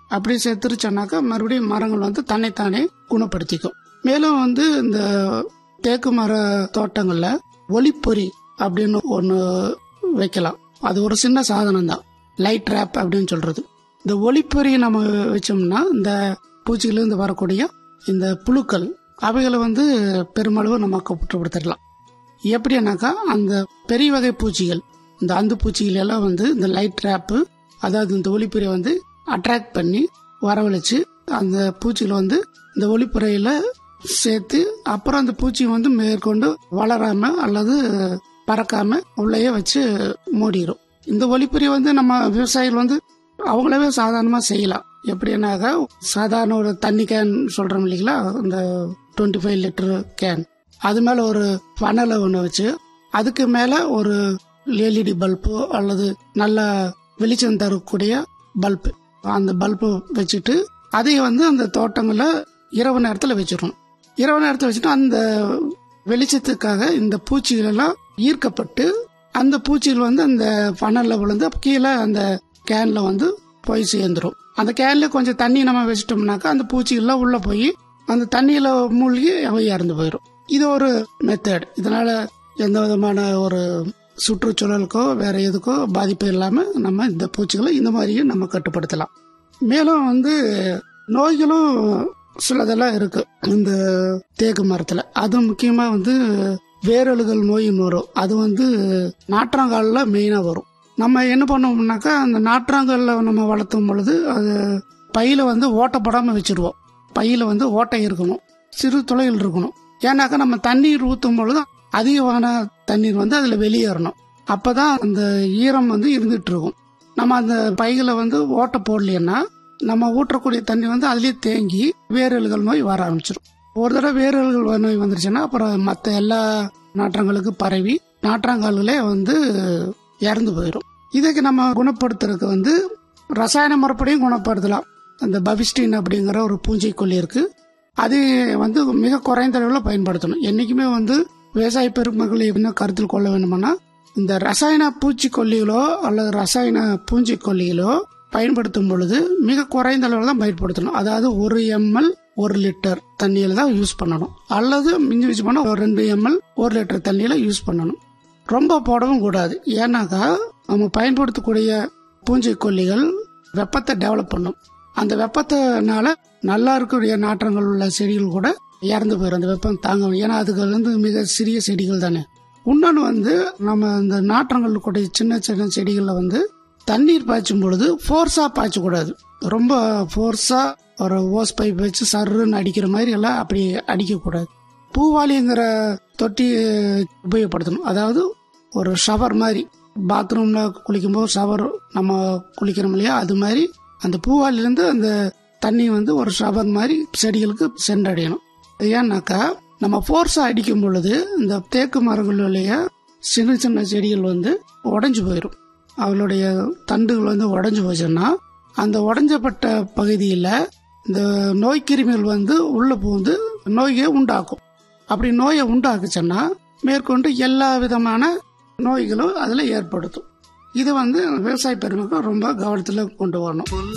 அப்படி செத்துருச்சோன்னாக்கா மறுபடியும் மரங்கள் வந்து தன்னைத்தானே குணப்படுத்திக்கும் மேலும் வந்து இந்த தேக்கு மர தோட்டங்கள்ல ஒளிப்பொறி அப்படின்னு ஒன்று வைக்கலாம் அது ஒரு சின்ன சாதனம் தான் லைட் ட்ராப் அப்படின்னு சொல்றது இந்த ஒளிப்பொறி நம்ம வச்சோம்னா இந்த பூச்சிகளிலிருந்து வரக்கூடிய இந்த புழுக்கள் அவைகளை வந்து பெருமளவு நம்ம கட்டுப்படுத்திடலாம் எப்படின்னாக்கா அந்த பெரிய வகை பூச்சிகள் இந்த அந்து பூச்சிகள் எல்லாம் வந்து இந்த லைட் ட்ராப்பு அதாவது இந்த ஒளிப்புறையை வந்து அட்ராக்ட் பண்ணி வரவழைச்சு அந்த பூச்சிகள் வந்து இந்த ஒளிப்புறையில சேர்த்து அப்புறம் அந்த பூச்சி வந்து மேற்கொண்டு வளராம அல்லது பறக்காம உள்ளேயே வச்சு மூடிடும் இந்த ஒளிப்புறை வந்து நம்ம விவசாயிகள் வந்து அவங்களவே சாதாரணமா செய்யலாம் எப்படின்னாக்கா சாதாரண ஒரு தண்ணி கேன் சொல்றோம் இல்லைங்களா இந்த டுவெண்ட்டி ஃபைவ் லிட்டர் கேன் அது மேல ஒரு ஃபனலை ஒன்று வச்சு அதுக்கு மேல ஒரு எல்இடி பல்பு அல்லது நல்ல வெளிச்சம் தரக்கூடிய பல்பு அந்த பல்பு வச்சுட்டு அதையும் வந்து அந்த தோட்டங்கள்ல இரவு நேரத்தில் வச்சிடணும் இரவு நேரத்தில் வச்சுட்டு அந்த வெளிச்சத்துக்காக இந்த பூச்சிகள் எல்லாம் ஈர்க்கப்பட்டு அந்த பூச்சிகள் வந்து அந்த ஃபனல்ல விழுந்து கீழே அந்த கேன்ல வந்து போய் சேர்ந்துரும் அந்த கேன்ல கொஞ்சம் தண்ணி நம்ம வச்சிட்டோம்னாக்கா அந்த பூச்சிகள்லாம் உள்ள போய் அந்த தண்ணியில மூழ்கி அவை இறந்து போயிடும் இது ஒரு மெத்தட் இதனால எந்த விதமான ஒரு சுற்றுச்சூழலுக்கோ வேற எதுக்கோ பாதிப்பு இல்லாம நம்ம இந்த பூச்சிகளை இந்த மாதிரியும் நம்ம கட்டுப்படுத்தலாம் மேலும் வந்து நோய்களும் சிலதெல்லாம் இருக்கு இந்த தேக்கு மரத்துல அது முக்கியமா வந்து வேரழுகல் நோயின்னு வரும் அது வந்து நாற்றாங்கால்ல மெயினா வரும் நம்ம என்ன பண்ணோம்னாக்கா அந்த நாற்றாங்கல்ல நம்ம வளர்த்தும் பொழுது அது பையில வந்து ஓட்டப்படாம வச்சிருவோம் பையில வந்து ஓட்டை இருக்கணும் சிறு துளைகள் இருக்கணும் ஏன்னாக்கா நம்ம தண்ணீர் ஊற்றும் பொழுது அதிகமான தண்ணீர் வந்து அதுல வெளியேறணும் அப்பதான் அந்த ஈரம் வந்து இருந்துட்டு இருக்கும் நம்ம அந்த பைகளை வந்து ஓட்டை போடலைன்னா நம்ம ஊற்றக்கூடிய தண்ணி வந்து அதுலயே தேங்கி வேரல்கள் நோய் வர ஆரம்பிச்சிடும் ஒரு தடவை வேரல்கள் நோய் வந்துருச்சுன்னா அப்புறம் மற்ற எல்லா நாற்றங்களுக்கு பரவி நாற்றாங்கால்களே வந்து இறந்து போயிடும் இதுக்கு நம்ம குணப்படுத்துறதுக்கு வந்து ரசாயன முறைப்படியும் குணப்படுத்தலாம் அந்த பவிஸ்டின் அப்படிங்கிற ஒரு பூஞ்சைக்கொல்லி இருக்கு அது வந்து மிக குறைந்த அளவில் பயன்படுத்தணும் என்னைக்குமே வந்து விவசாய பெருமக்கள் என்ன கருத்தில் கொள்ள வேண்டும்னா இந்த ரசாயன பூச்சிக்கொல்லிகளோ அல்லது ரசாயன பூஞ்சிக்கொல்லிகளோ பயன்படுத்தும் பொழுது மிக குறைந்த அளவில் தான் பயன்படுத்தணும் அதாவது ஒரு எம்எல் ஒரு லிட்டர் தண்ணியில தான் யூஸ் பண்ணணும் அல்லது மிஞ்சி வச்சு பண்ண ஒரு ரெண்டு எம்எல் ஒரு லிட்டர் தண்ணியில யூஸ் பண்ணணும் ரொம்ப போடவும் கூடாது ஏன்னாக்கா நம்ம பயன்படுத்தக்கூடிய பூஞ்சிக்கொல்லிகள் வெப்பத்தை டெவலப் பண்ணும் அந்த வெப்பத்தினால நல்லா இருக்கக்கூடிய நாற்றங்கள் உள்ள செடிகள் கூட இறந்து போயிடும் அந்த வெப்பம் தாங்க ஏன்னா அதுக்கு வந்து மிக சிறிய செடிகள் தானே இன்னொன்று வந்து நம்ம இந்த நாற்றங்கள் கூடிய சின்ன சின்ன செடிகளில் வந்து தண்ணீர் பாய்ச்சும் பொழுது ஃபோர்ஸா பாய்ச்சக்கூடாது ரொம்ப ஃபோர்ஸா ஒரு ஓஸ் பைப் வச்சு சர்ருன்னு அடிக்கிற மாதிரி எல்லாம் அப்படி அடிக்கக்கூடாது பூவாளிங்கிற தொட்டி உபயோகப்படுத்தணும் அதாவது ஒரு ஷவர் மாதிரி பாத்ரூம்ல குளிக்கும்போது ஷவர் நம்ம குளிக்கிறோம் இல்லையா அது மாதிரி அந்த பூவாலிலேருந்து அந்த தண்ணி வந்து ஒரு ஷவர் மாதிரி செடிகளுக்கு சென்றடையணும் ஏன்னாக்கா நம்ம ஃபோர்ஸா அடிக்கும் பொழுது இந்த தேக்கு மரங்களுடைய சின்ன சின்ன செடிகள் வந்து உடைஞ்சு போயிடும் அவளுடைய தண்டுகள் வந்து உடைஞ்சு போச்சுன்னா அந்த உடைஞ்சப்பட்ட பகுதியில் இந்த நோய்க்கிருமிகள் வந்து உள்ள புகுந்து நோயை உண்டாக்கும் அப்படி நோயை உண்டாக்குச்சுன்னா மேற்கொண்டு எல்லா விதமான நோய்களும் அதில் ஏற்படுத்தும் இது வந்து விவசாய பெருமக்கள் ரொம்ப கவனத்தில் கொண்டு வரணும்